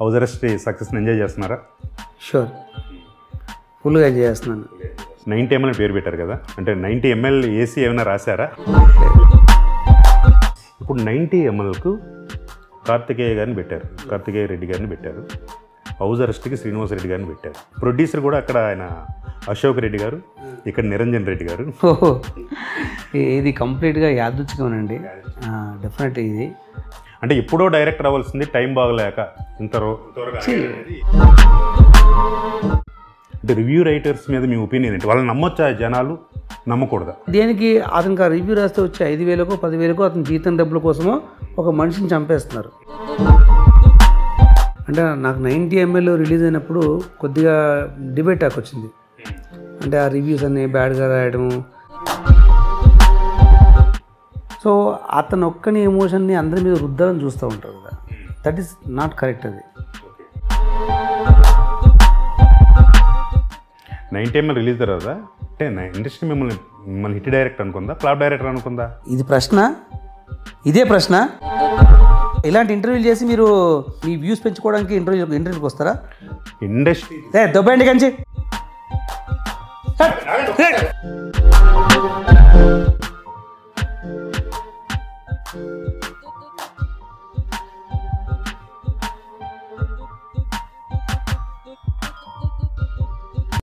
house arrest సక్సెస్ని enjoy చేస్తున్నారా sure ఫుల్గా ఎంజాయ్ చేస్తున్నాను నైంటీ ఎంఎల్ పేరు పెట్టారు కదా అంటే నైంటీ ఎంఎల్ ఏసీ ఏమైనా రాశారా ఇప్పుడు నైంటీ ఎంఎల్కు కార్తికేయ గారిని పెట్టారు కార్తికేయ రెడ్డి గారిని పెట్టారు హౌస్ అరెస్ట్కి శ్రీనివాస్ రెడ్డి గారిని పెట్టారు ప్రొడ్యూసర్ కూడా అక్కడ ఆయన అశోక్ రెడ్డి గారు ఇక్కడ నిరంజన్ రెడ్డి గారు ఓహో ఇ- ఇది కంప్లీట్గా యాదృచ్ఛికమేనండి డెఫినెట్ ఇది అంటే ఎప్పుడో డైరెక్టర్ అవ్వాల్సింది టైం బాగలేక ఇంత రో- అంటే రివ్యూ రైటర్స్ మీద మీ ఒపీనియన్ ఏంటి వాళ్ళని నమ్మొచ్చా జనాలు నమ్మకూడదా దేనికి అతనికి ఆ రివ్యూ రాస్తే వచ్చే ఐదు వేలకో పదివేలకో అతని జీతం డబ్బుల కోసమో ఒక మనిషిని చంపేస్తున్నారు అంటే నాకు నైంటీ ఎంఎల్ రిలీజ్ అయినప్పుడు కొద్దిగా డిబేట్ టాక్ వచ్చింది అంటే ఆ రివ్యూస్ అన్ని బ్యాడ్గా రాయడము సో అతను ఒక్కని ఎమోషన్ని అందరి మీద రుద్దాలని చూస్తూ ఉంటారు కదా దట్ ఈస్ నాట్ కరెక్ట్ అది నైన్టీ ఎంఎల్ రిలీజ్ తర్వాత అంటే ఇండస్ట్రీ మిమ్మల్ని మిమ్మల్ని హిట్ డైరెక్టర్ అనుకుందా ఫ్లాప్ డైరెక్టర్ అనుకుందా ఇది ప్రశ్న ఇదే ప్రశ్న ఇలాంటి ఇంటర్వ్యూలు చేసి మీరు మీ వ్యూస్ పెంచుకోవడానికి ఇంటర్వ్యూ ఇంటర్వ్యూకి వస్తారా ఇండస్ట్రీ ఏ దొబ్బండి కంచి